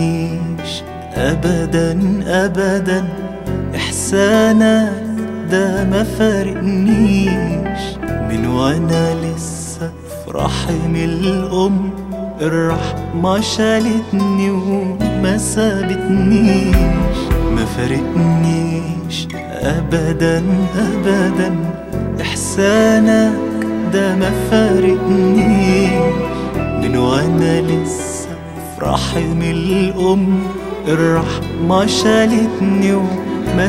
فارقنيش ابدا ابدا احسانك ده ما فارقنيش من وانا لسه في رحم الام الرحمة شالتني وما سابتنيش ما فارقنيش ابدا ابدا احسانك ده ما فارقنيش من وانا لسه في رحم الام الرحمة شالتني وما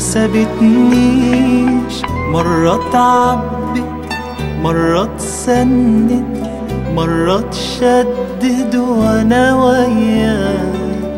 سابتنيش مرة تعبت مرة تسند مرة تشدد وانا وياك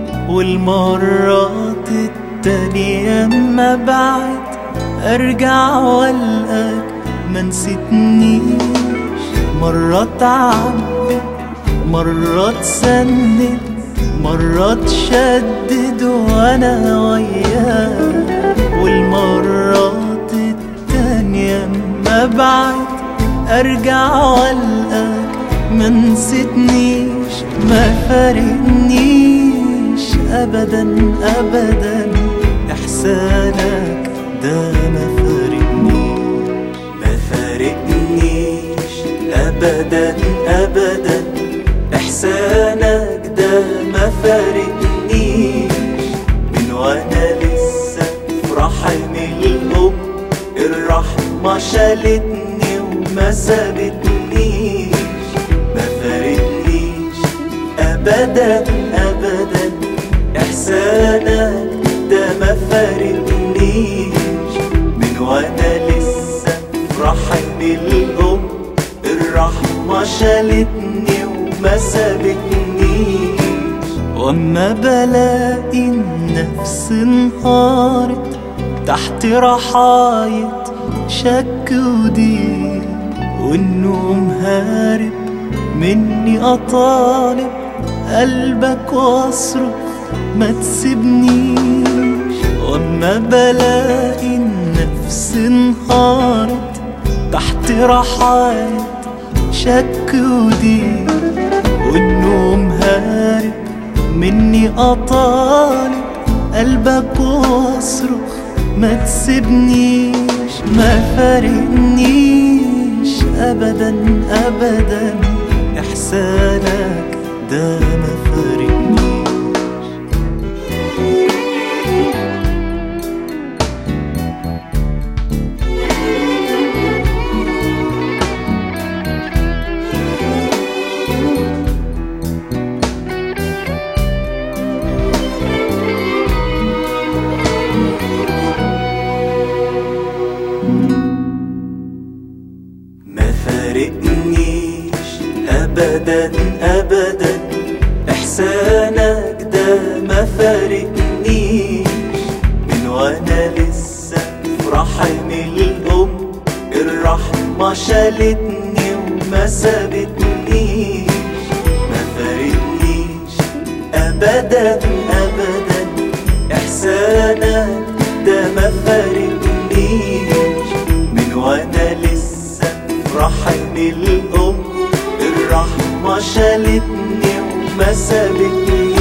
والمرات التانية ما بعد ارجع والقاك ما نسيتنيش مرة تعبت مرة تسند مرة تشدد وانا وياك والمرات التانية ما بعد ارجع والقاك ما نسيتنيش ما فارقنيش ابدا ابدا احسانك ده ما فارقنيش ما فارقنيش ابدا ابدا احسانك ده ما فارقنيش من وانا لسه في رحم الام الرحمة شالتني وما سابتنيش ما فارقنيش ابدا ابدا احسانك ده ما فارقنيش من وانا لسه في رحم الام الرحمة شالتني وما سابتنيش واما بلاقي النفس انهارت تحت رحاية شك ودين والنوم هارب مني أطالب قلبك واصرخ ما تسيبنيش واما بلاقي النفس انهارت تحت رحاية شك ودين والنوم هارب مني أطالب قلبك واصرخ ما تسيبنيش ما فارقنيش ابدا ابدا احسانك ده ما فارقنيش ما فارقنيش ابدا ابدا احسانك ده ما فارقنيش من وانا لسه في رحم الام الرحمة شالتني وما سابتنيش ما فارقنيش ابدا ابدا احسانك ده ما فارقنيش من وانا لسه في رحم الام الرحمة شالتني وما سابتنيش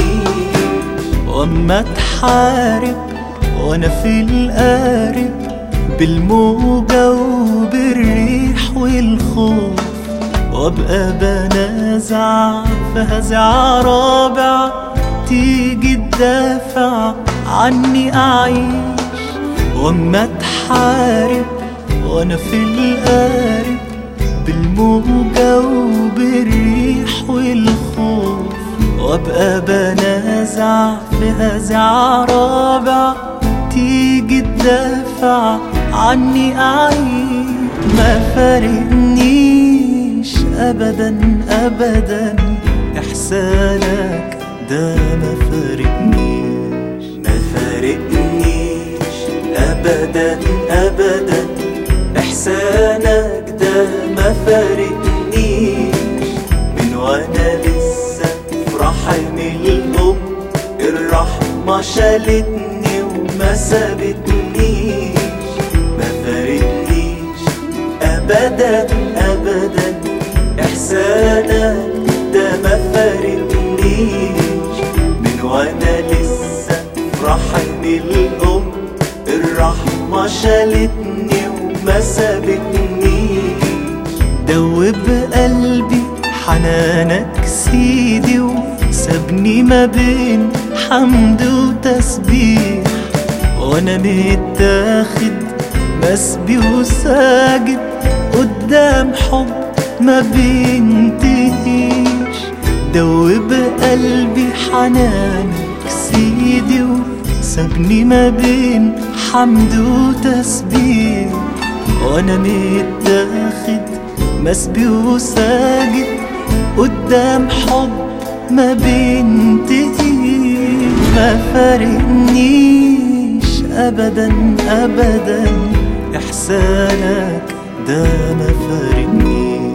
واما تحارب وانا في القارب بالموجة وبالريح والخوف وابقى بنازع في هزع رابع تيجي تدافع عني اعيش واما تحارب وانا في القارب بالموجة وبالريح والخوف وابقى بنازع في هزع رابع تيجي تدافع عني اعيش ما فارقنيش ابدا ابدا احسانك ده ما فارقنيش ما فارقنيش ابدا ابدا احسانك ده ما فارقنيش من وانا لسه في رحم الام الرحمة شالتني وما سابتنيش ما فارقنيش ابدا ابدا احسانك ده ما فارقنيش من وانا وانا لسه في رحم الام الرحمة شالتني وما سابتنيش دوب قلبي حنانك سيدي وسابني ما بين حمد وتسبيح وانا متاخد مسبي وساجد قدام حب ما بينتهيش دوب قلبي حنانك سيدي وسابني ما بين حمد وتسبيح وانا متاخد مسبي وساجد قدام حب ما بينتهيش ما فارقنيش ابدا ابدا احسانك ده ما فارقنيش